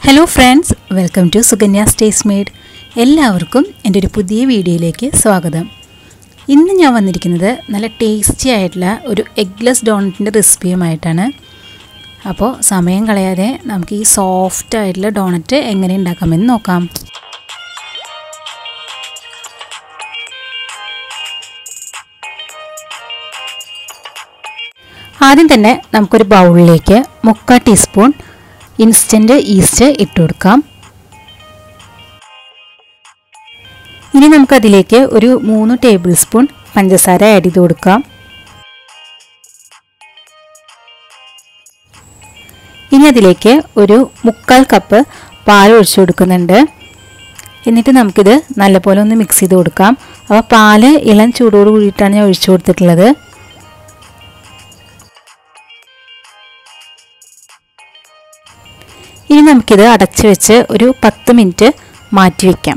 hello friends welcome to Sukanya stays made എല്ലാവർക്കും എൻ്റെ ഒരു പുതിയ വീഡിയോയിലേക്ക് സ്വാഗതം ഇന്ന് ഞാൻ വന്നിരിക്കുന്നത് നല്ല ടേസ്റ്റി ആയിട്ടുള്ള ഒരു എഗ്ലെസ് ഡോണറ്റിൻ്റെ റെസിപ്പിയുമായിട്ടാണ് അപ്പോൾ സമയം കളയാതെ നമുക്ക് ഈ സോഫ്റ്റ് ആയിട്ടുള്ള ഡോണറ്റ് എങ്ങനെ ഉണ്ടാക്കാമെന്ന് നോക്കാം ആദ്യം തന്നെ നമുക്കൊരു ബൗളിലേക്ക് മുക്കാൽ ടീസ്പൂൺ ഇൻസ്റ്റൻറ്റ് ഈസ്റ്റ് ഇട്ട് കൊടുക്കാം ഇനി നമുക്കതിലേക്ക് ഒരു മൂന്ന് ടേബിൾ സ്പൂൺ പഞ്ചസാര ആഡ് ചെയ്ത് കൊടുക്കാം ഇനി അതിലേക്ക് ഒരു മുക്കാൽ കപ്പ് പാൽ ഒഴിച്ചു കൊടുക്കുന്നുണ്ട് എന്നിട്ട് നമുക്കിത് നല്ലപോലെ ഒന്ന് മിക്സ് ചെയ്ത് കൊടുക്കാം അപ്പോൾ പാല് ഇളം ചൂടോട് കൂടിയിട്ടാണ് ഞാൻ ഒഴിച്ചു കൊടുത്തിട്ടുള്ളത് ഇനി നമുക്കിത് അടച്ചു വെച്ച് ഒരു പത്ത് മിനിറ്റ് മാറ്റി വയ്ക്കാം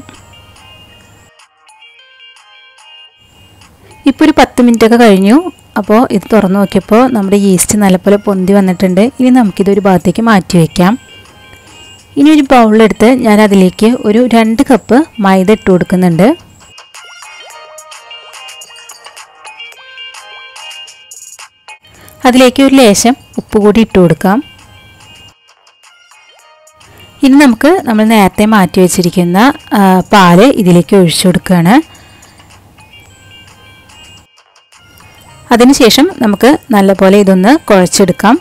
ഇപ്പോൾ ഒരു പത്ത് മിനിറ്റൊക്കെ കഴിഞ്ഞു അപ്പോൾ ഇത് തുറന്നു നോക്കിയപ്പോൾ നമ്മുടെ ഈസ്റ്റ് നല്ലപോലെ പൊന്തി വന്നിട്ടുണ്ട് ഇനി നമുക്കിത് ഒരു ഭാഗത്തേക്ക് മാറ്റി വയ്ക്കാം ഇനി ഒരു ബൗളെടുത്ത് ഞാൻ അതിലേക്ക് ഒരു രണ്ട് കപ്പ് മൈദ ഇട്ട് കൊടുക്കുന്നുണ്ട് അതിലേക്ക് ഒരു ലേശം ഉപ്പ് കൂടി ഇട്ട് കൊടുക്കാം ഇനി നമുക്ക് നമ്മൾ നേരത്തെ മാറ്റി വെച്ചിരിക്കുന്ന പാല് ഇതിലേക്ക് ഒഴിച്ചു കൊടുക്കുകയാണ് അതിനുശേഷം നമുക്ക് നല്ലപോലെ ഇതൊന്ന് കുഴച്ചെടുക്കാം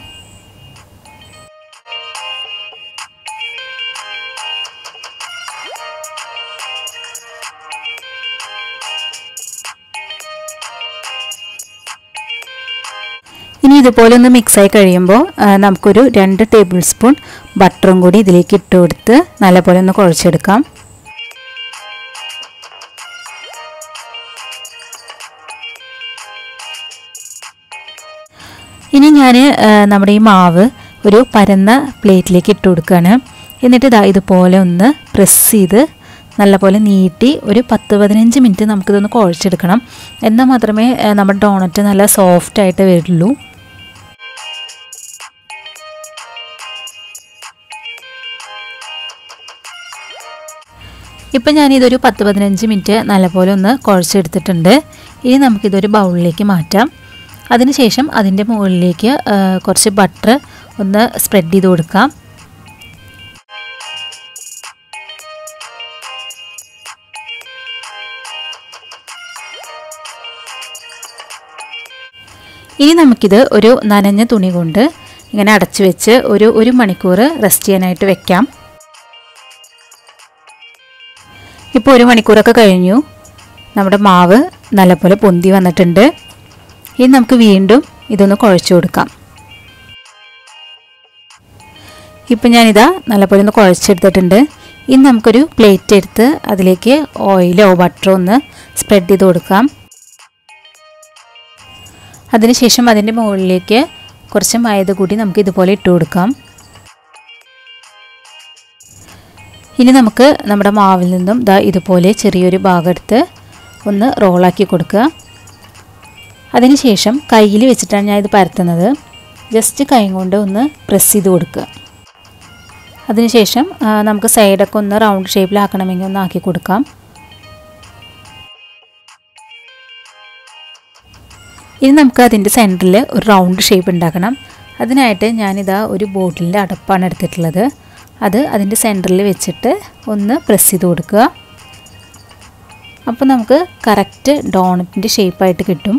ഇനി ഇതുപോലെ ഒന്ന് മിക്സായി കഴിയുമ്പോൾ നമുക്കൊരു രണ്ട് ടേബിൾ സ്പൂൺ ബട്ടറും കൂടി ഇതിലേക്ക് ഇട്ട് കൊടുത്ത് നല്ലപോലെ ഒന്ന് കുഴച്ചെടുക്കാം ഇനി ഞാൻ നമ്മുടെ ഈ മാവ് ഒരു പരന്ന പ്ലേറ്റിലേക്ക് ഇട്ട് കൊടുക്കുകയാണ് എന്നിട്ട് ഇതാ ഇതുപോലെ ഒന്ന് പ്രസ് ചെയ്ത് നല്ലപോലെ നീട്ടി ഒരു പത്ത് പതിനഞ്ച് മിനിറ്റ് നമുക്കിതൊന്ന് കുഴച്ചെടുക്കണം എന്നാൽ മാത്രമേ നമ്മുടെ ഡോണറ്റ് നല്ല സോഫ്റ്റ് ആയിട്ട് വരുള്ളൂ ഇപ്പം ഞാനിതൊരു പത്ത് പതിനഞ്ച് മിനിറ്റ് നല്ലപോലെ ഒന്ന് കുഴച്ചെടുത്തിട്ടുണ്ട് ഇനി നമുക്കിതൊരു ബൗളിലേക്ക് മാറ്റാം അതിനുശേഷം അതിൻ്റെ മുകളിലേക്ക് കുറച്ച് ബട്ടർ ഒന്ന് സ്പ്രെഡ് ചെയ്ത് കൊടുക്കാം ഇനി നമുക്കിത് ഒരു നനഞ്ഞ തുണി കൊണ്ട് ഇങ്ങനെ അടച്ചു വെച്ച് ഒരു ഒരു മണിക്കൂർ റെസ്റ്റ് ചെയ്യാനായിട്ട് വെക്കാം ഇപ്പോൾ ഒരു മണിക്കൂറൊക്കെ കഴിഞ്ഞു നമ്മുടെ മാവ് നല്ലപോലെ പൊന്തി വന്നിട്ടുണ്ട് ഇനി നമുക്ക് വീണ്ടും ഇതൊന്ന് കുഴച്ചു കൊടുക്കാം ഇപ്പം ഞാനിതാ നല്ലപോലെ ഒന്ന് കുഴച്ചെടുത്തിട്ടുണ്ട് ഇനി നമുക്കൊരു പ്ലേറ്റ് എടുത്ത് അതിലേക്ക് ഓയിലോ ബട്ടറോ ഒന്ന് സ്പ്രെഡ് ചെയ്ത് കൊടുക്കാം അതിനുശേഷം അതിൻ്റെ മുകളിലേക്ക് കുറച്ച് മൈദ കൂടി നമുക്ക് ഇതുപോലെ ഇട്ട് കൊടുക്കാം ഇനി നമുക്ക് നമ്മുടെ മാവിൽ നിന്നും ദാ ഇതുപോലെ ചെറിയൊരു ഭാഗം എടുത്ത് ഒന്ന് റോളാക്കി കൊടുക്കുക അതിനുശേഷം കയ്യിൽ വെച്ചിട്ടാണ് ഞാൻ ഇത് പരത്തുന്നത് ജസ്റ്റ് കൈ കൊണ്ട് ഒന്ന് പ്രസ് ചെയ്ത് കൊടുക്കുക അതിനുശേഷം നമുക്ക് സൈഡൊക്കെ ഒന്ന് റൗണ്ട് ഷേപ്പിലാക്കണമെങ്കിൽ ഒന്ന് ആക്കി കൊടുക്കാം ഇനി നമുക്ക് അതിൻ്റെ സെൻറ്ററിൽ ഒരു റൗണ്ട് ഷേപ്പ് ഉണ്ടാക്കണം അതിനായിട്ട് ഞാനിതാ ഒരു ബോട്ടിലിൻ്റെ അടപ്പാണ് എടുത്തിട്ടുള്ളത് അത് അതിൻ്റെ സെൻറ്ററിൽ വെച്ചിട്ട് ഒന്ന് പ്രസ് ചെയ്ത് കൊടുക്കുക അപ്പോൾ നമുക്ക് കറക്റ്റ് ഡോണറ്റിൻ്റെ ഷേപ്പായിട്ട് കിട്ടും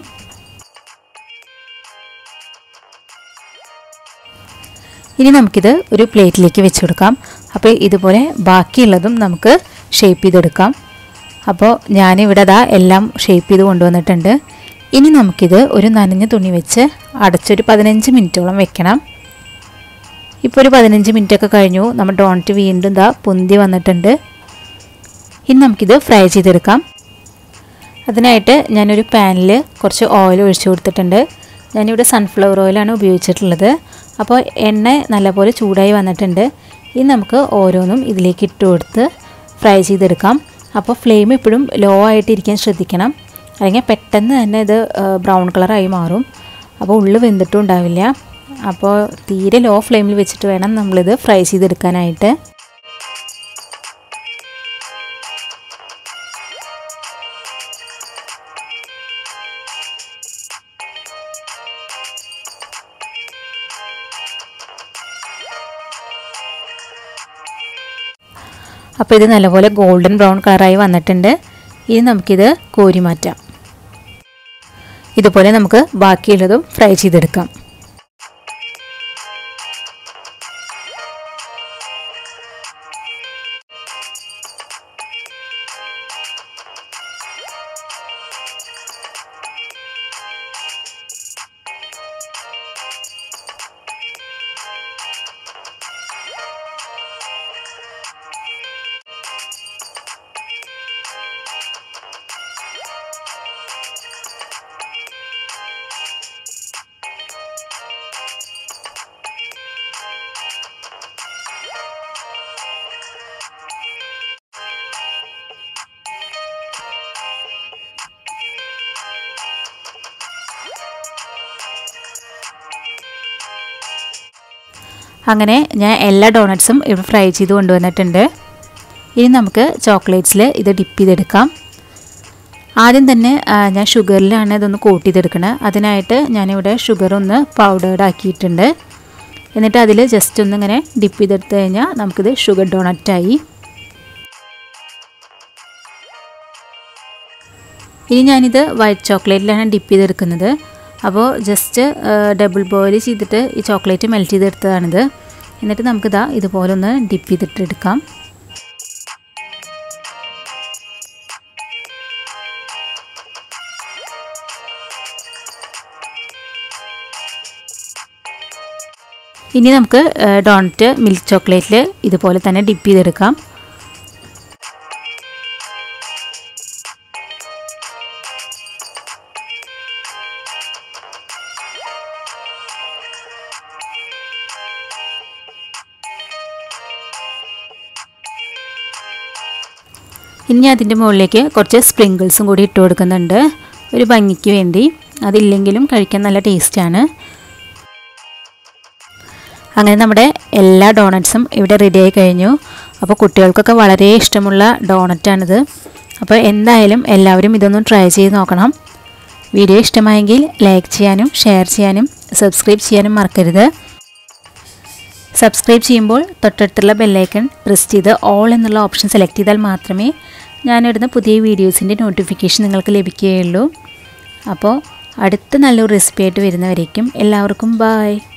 ഇനി നമുക്കിത് ഒരു പ്ലേറ്റിലേക്ക് വെച്ച് കൊടുക്കാം അപ്പോൾ ഇതുപോലെ ബാക്കിയുള്ളതും നമുക്ക് ഷേപ്പ് ചെയ്തെടുക്കാം അപ്പോൾ ഞാനിവിടെ അതാ എല്ലാം ഷേപ്പ് ചെയ്ത് കൊണ്ടുവന്നിട്ടുണ്ട് ഇനി നമുക്കിത് ഒരു നനഞ്ഞ തുണി വെച്ച് അടച്ചൊരു പതിനഞ്ച് മിനിറ്റോളം വെക്കണം ഇപ്പോൾ ഒരു പതിനഞ്ച് മിനിറ്റൊക്കെ കഴിഞ്ഞു നമ്മുടെ ഡോണറ്റ് വീണ്ടും ഇതാ പൊന്തി വന്നിട്ടുണ്ട് ഇനി നമുക്കിത് ഫ്രൈ ചെയ്തെടുക്കാം അതിനായിട്ട് ഞാനൊരു പാനിൽ കുറച്ച് ഓയിൽ ഒഴിച്ചു കൊടുത്തിട്ടുണ്ട് ഞാനിവിടെ സൺഫ്ലവർ ഓയിലാണ് ഉപയോഗിച്ചിട്ടുള്ളത് അപ്പോൾ എണ്ണ നല്ലപോലെ ചൂടായി വന്നിട്ടുണ്ട് ഇനി നമുക്ക് ഓരോന്നും ഇതിലേക്ക് ഇട്ട് കൊടുത്ത് ഫ്രൈ ചെയ്തെടുക്കാം അപ്പോൾ ഫ്ലെയിം എപ്പോഴും ലോ ആയിട്ടിരിക്കാൻ ശ്രദ്ധിക്കണം അല്ലെങ്കിൽ പെട്ടെന്ന് തന്നെ ഇത് ബ്രൗൺ കളറായി മാറും അപ്പോൾ ഉള്ളു വെന്തിട്ടും ഉണ്ടാവില്ല അപ്പോൾ തീരെ ലോ ഫ്ലെയിമിൽ വെച്ചിട്ട് വേണം നമ്മളിത് ഫ്രൈ ചെയ്തെടുക്കാനായിട്ട് അപ്പോൾ ഇത് നല്ലപോലെ ഗോൾഡൻ ബ്രൗൺ കളറായി വന്നിട്ടുണ്ട് ഇനി നമുക്കിത് കോരി മാറ്റാം ഇതുപോലെ നമുക്ക് ബാക്കിയുള്ളതും ഫ്രൈ ചെയ്തെടുക്കാം അങ്ങനെ ഞാൻ എല്ലാ ഡോണറ്റ്സും ഇവിടെ ഫ്രൈ ചെയ്ത് കൊണ്ടുവന്നിട്ടുണ്ട് ഇനി നമുക്ക് ചോക്ലേറ്റ്സിൽ ഇത് ഡിപ്പ് ചെയ്തെടുക്കാം ആദ്യം തന്നെ ആ, ഞാൻ ഷുഗറിലാണ് ഇതൊന്ന് കോട്ട് ചെയ്തെടുക്കണത് അതിനായിട്ട് ഞാനിവിടെ ഷുഗർ ഒന്ന് പൗഡേർഡ് ആക്കിയിട്ടുണ്ട് എന്നിട്ട് അതിൽ ജസ്റ്റ് ഒന്ന് ഇങ്ങനെ ഡിപ്പ് ചെയ്തെടുത്ത് കഴിഞ്ഞാൽ നമുക്കിത് ഷുഗർ ഡോണറ്റായി ഇനി ഞാനിത് വൈറ്റ് ചോക്ലേറ്റിലാണ് ഡിപ്പ് ചെയ്തെടുക്കുന്നത് അപ്പോൾ ജസ്റ്റ് ഡബിൾ ബോയിൽ ചെയ്തിട്ട് ഈ ചോക്ലേറ്റ് മെൽറ്റ് ചെയ്തെടുത്തതാണിത് എന്നിട്ട് നമുക്കിതാ ഇതുപോലെ ഒന്ന് ഡിപ്പ് ചെയ്തിട്ട് എടുക്കാം ഇനി നമുക്ക് ഡോണറ്റ് മിൽക്ക് ചോക്ലേറ്റിൽ ഇതുപോലെ തന്നെ ഡിപ്പ് ചെയ്തെടുക്കാം ഇനി അതിൻ്റെ മുകളിലേക്ക് കുറച്ച് സ്പ്രിങ്കിൾസും കൂടി ഇട്ട് കൊടുക്കുന്നുണ്ട് ഒരു ഭംഗിക്ക് വേണ്ടി അതില്ലെങ്കിലും കഴിക്കാൻ നല്ല ടേസ്റ്റാണ് അങ്ങനെ നമ്മുടെ എല്ലാ ഡോണറ്റ്സും ഇവിടെ റെഡി ആയി കഴിഞ്ഞു അപ്പോൾ കുട്ടികൾക്കൊക്കെ വളരെ ഇഷ്ടമുള്ള ഡോണറ്റാണിത് അപ്പോൾ എന്തായാലും എല്ലാവരും ഇതൊന്നും ട്രൈ ചെയ്ത് നോക്കണം വീഡിയോ ഇഷ്ടമായെങ്കിൽ ലൈക്ക് ചെയ്യാനും ഷെയർ ചെയ്യാനും സബ്സ്ക്രൈബ് ചെയ്യാനും മറക്കരുത് സബ്സ്ക്രൈബ് ചെയ്യുമ്പോൾ തൊട്ടടുത്തുള്ള ബെല്ലൈക്കൺ പ്രസ് ചെയ്ത് ഓൾ എന്നുള്ള ഓപ്ഷൻ സെലക്ട് ചെയ്താൽ മാത്രമേ ഞാനിടുന്ന പുതിയ വീഡിയോസിൻ്റെ നോട്ടിഫിക്കേഷൻ നിങ്ങൾക്ക് ലഭിക്കുകയുള്ളൂ അപ്പോൾ അടുത്ത നല്ലൊരു റെസിപ്പി ആയിട്ട് വരുന്നവരേക്കും എല്ലാവർക്കും ബായ്